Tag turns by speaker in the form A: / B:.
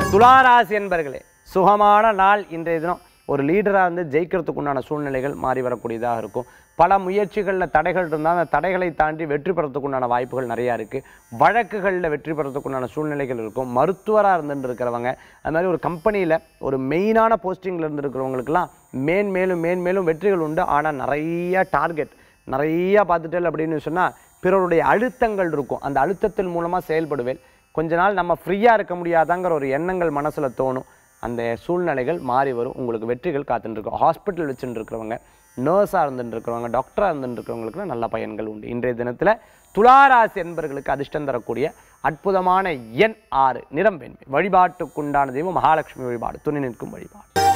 A: துளாராசி என்பர்களே சுகமான நாள் இன்றைய தினம் ஒரு லீடராக வந்து ஜெயிக்கிறதுக்கு உண்டான சூழ்நிலைகள் மாறி வரக்கூடியதாக இருக்கும் பல முயற்சிகளில் தடைகள் இருந்தால் அந்த தடைகளை தாண்டி வெற்றி பெறத்துக்கு உண்டான வாய்ப்புகள் நிறையா இருக்குது வழக்குகளில் வெற்றி பெறத்துக்கு உண்டான சூழ்நிலைகள் இருக்கும் மருத்துவராக இருந்துட்டு இருக்கிறவங்க அது மாதிரி ஒரு கம்பெனியில் ஒரு மெயினான போஸ்டிங்கில் இருந்துருக்கிறவங்களுக்குலாம் மேன்மேலும் மேன்மேலும் வெற்றிகள் உண்டு ஆனால் நிறைய டார்கெட் நிறையா பார்த்துட்டேன் அப்படின்னு சொன்னால் பிறருடைய அழுத்தங்கள் இருக்கும் அந்த அழுத்தத்தின் மூலமாக செயல்படுவேன் கொஞ்ச நாள் நம்ம ஃப்ரீயாக இருக்க முடியாதாங்கிற ஒரு எண்ணங்கள் மனசில் தோணும் அந்த சூழ்நிலைகள் மாறி வரும் உங்களுக்கு வெற்றிகள் காத்துட்டு இருக்கும் ஹாஸ்பிட்டல் வச்சுட்டு இருக்கிறவங்க நர்ஸாக இருந்துட்டு இருக்கிறவங்க டாக்டராக இருந்துட்டு இருக்கிறவங்களுக்கு நல்ல பயன்கள் உண்டு இன்றைய தினத்தில் துளாராசி என்பர்களுக்கு அதிர்ஷ்டம் தரக்கூடிய அற்புதமான எண் ஆறு நிறம் வெண்மை வழிபாட்டுக்குண்டான தெய்வம் மகாலட்சுமி வழிபாடு துணி நிற்கும் வழிபாடு